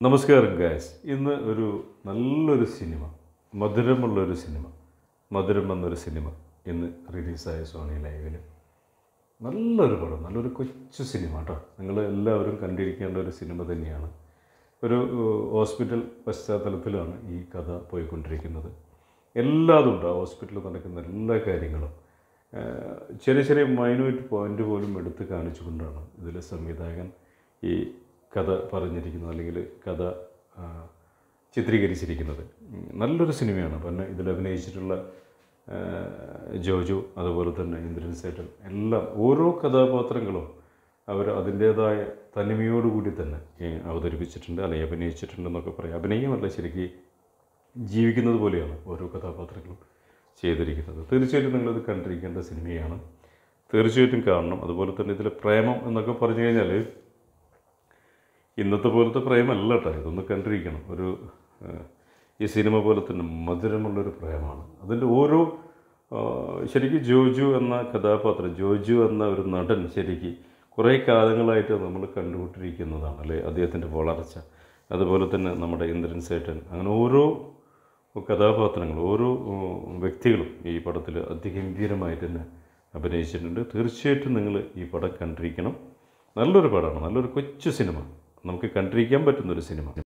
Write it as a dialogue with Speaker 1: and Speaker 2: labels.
Speaker 1: നമസ്കാരം ഗായസ് ഇന്ന് ഒരു നല്ലൊരു സിനിമ മധുരമുള്ളൊരു സിനിമ മധുരം എന്നൊരു സിനിമ ഇന്ന് റിലീസായ സോണി ലൈവിൽ നല്ലൊരു പടം നല്ലൊരു കൊച്ചു സിനിമ കേട്ടോ നിങ്ങൾ എല്ലാവരും കണ്ടിരിക്കേണ്ട ഒരു സിനിമ തന്നെയാണ് ഒരു ഏഹ്, ഹോസ്പിറ്റൽ പശ്ചാത്തലത്തിലാണ് ഈ കഥ പോയിക്കൊണ്ടിരിക്കുന്നത് എല്ലാതും ഉണ്ട് ആ ഹോസ്പിറ്റലിൽ നടക്കുന്ന എല്ലാ കാര്യങ്ങളും ഏഹ്, ചെറിയ ചെറിയ മൈന്യൂട്ട് പോയിന്റ് പോലും എടുത്ത് കാണിച്ചുകൊണ്ടാണ് ഇതിലെ സംവിധായകൻ ഈ കഥ പറഞ്ഞിരിക്കുന്നത് അല്ലെങ്കിൽ കഥ ആ, ചിത്രീകരിച്ചിരിക്കുന്നത് ഉം, നല്ലൊരു സിനിമയാണ് പിന്നെ ഇതിൽ അഭിനയിച്ചിട്ടുള്ള ആ, ജോജു അതുപോലെ തന്നെ ഇന്ദ്രൻ സേട്ടൻ എല്ലാം ഓരോ കഥാപാത്രങ്ങളും അവർ അതിൻ്റേതായ തനിമയോടുകൂടി തന്നെ ഏ, അവതരിപ്പിച്ചിട്ടുണ്ട് അല്ലെങ്കിൽ അഭിനയിച്ചിട്ടുണ്ടെന്നൊക്കെ പറയാം അഭിനയമല്ല ശരിക്കും ജീവിക്കുന്നത് പോലെയാണ് ഓരോ കഥാപാത്രങ്ങളും ചെയ്തിരിക്കുന്നത് തീർച്ചയായിട്ടും നിങ്ങളത് കണ്ടിരിക്കേണ്ട സിനിമയാണ് തീർച്ചയായിട്ടും കാണണം അതുപോലെ തന്നെ ഇതിലെ പ്രേമം എന്നൊക്കെ പറഞ്ഞു കഴിഞ്ഞാൽ ഇന്നത്തെ പോലത്തെ പ്രേമല്ല കേട്ടോ ഇതൊന്ന് കണ്ടിരിക്കണം ഒരു ഏഹ്, ഈ സിനിമ പോലെ തന്നെ മധുരമുള്ളൊരു പ്രേമമാണ് അതിൻ്റെ ഓരോ ആഹ്, ശരിക്കും ജോജു എന്ന കഥാപാത്രം ജോജു എന്ന ഒരു നടൻ ശരിക്കും കുറേ കാലങ്ങളായിട്ട് നമ്മൾ കണ്ടുകൊണ്ടിരിക്കുന്നതാണ് അല്ലേ അദ്ദേഹത്തിൻ്റെ വളർച്ച അതുപോലെ തന്നെ നമ്മുടെ ഇന്ദ്രൻ സേട്ടൻ അങ്ങനെ ഓരോ കഥാപാത്രങ്ങൾ ഓരോ ഉം, വ്യക്തികളും ഈ പടത്തിൽ അതിഗംഭീരമായിട്ട് തന്നെ അഭിനയിച്ചിട്ടുണ്ട് തീർച്ചയായിട്ടും നിങ്ങൾ ഈ പടം കണ്ടിരിക്കണം നല്ലൊരു പടമാണ് നല്ലൊരു കൊച്ചു സിനിമ നമുക്ക് കണ്ടിരിക്കാൻ പറ്റുന്നൊരു സിനിമ